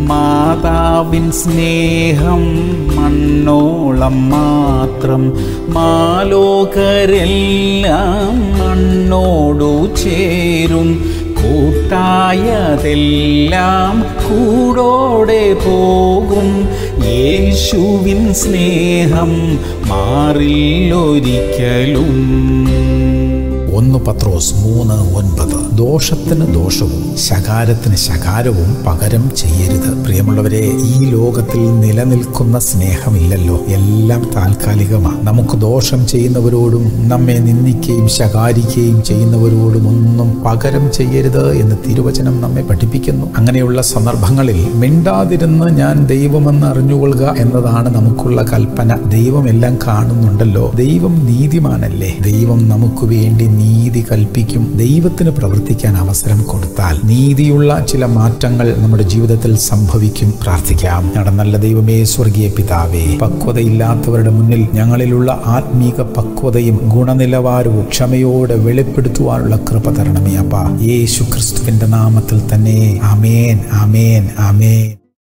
മാതാവിൻ സ്നേഹം മണ്ണോളം മാത്രം മാലോകരെല്ലാം മണ്ണോടു ചേരും കൂട്ടായതെല്ലാം കൂടോടെ പോകും യേശുവിൻ സ്നേഹം മാറില്ലൊരിക്കലും ഒന്ന് പത്രോസ് മൂന്ന് ഒൻപത് ദോഷത്തിന് ദോഷവും ശകാരത്തിന് ശകാരവും പകരം ചെയ്യരുത് പ്രിയമുള്ളവരെ ഈ ലോകത്തിൽ നിലനിൽക്കുന്ന സ്നേഹമില്ലല്ലോ എല്ലാം താൽക്കാലികമാണ് നമുക്ക് ദോഷം ചെയ്യുന്നവരോടും നമ്മെ നിന്ദിക്കുകയും ശകാരിക്കുകയും ചെയ്യുന്നവരോടും ഒന്നും പകരം ചെയ്യരുത് എന്ന് തിരുവചനം നമ്മെ പഠിപ്പിക്കുന്നു അങ്ങനെയുള്ള സന്ദർഭങ്ങളിൽ മിണ്ടാതിരുന്ന് ഞാൻ ദൈവമെന്ന് അറിഞ്ഞുകൊള്ളുക എന്നതാണ് നമുക്കുള്ള കൽപ്പന ദൈവം എല്ലാം കാണുന്നുണ്ടല്ലോ ദൈവം നീതിമാനല്ലേ ദൈവം നമുക്ക് വേണ്ടി നീതി കൽപ്പിക്കും ദൈവത്തിന് പ്രവർത്തിക്കാൻ അവസരം കൊടുത്താൽ നീതിയുള്ള ചില മാറ്റങ്ങൾ നമ്മുടെ ജീവിതത്തിൽ സംഭവിക്കും പ്രാർത്ഥിക്കാം ഞങ്ങളുടെ നല്ല ദൈവമേ സ്വർഗീയ പിതാവേ പക്വതയില്ലാത്തവരുടെ മുന്നിൽ ഞങ്ങളിലുള്ള ആത്മീക പക്വതയും ഗുണനിലവാരവും ക്ഷമയോടെ വെളിപ്പെടുത്തുവാനുള്ള കൃപ തരണമേ അപ്പ യേശു ക്രിസ്തുവിന്റെ നാമത്തിൽ തന്നെ ആമേൻ ആമേൻ ആമേൻ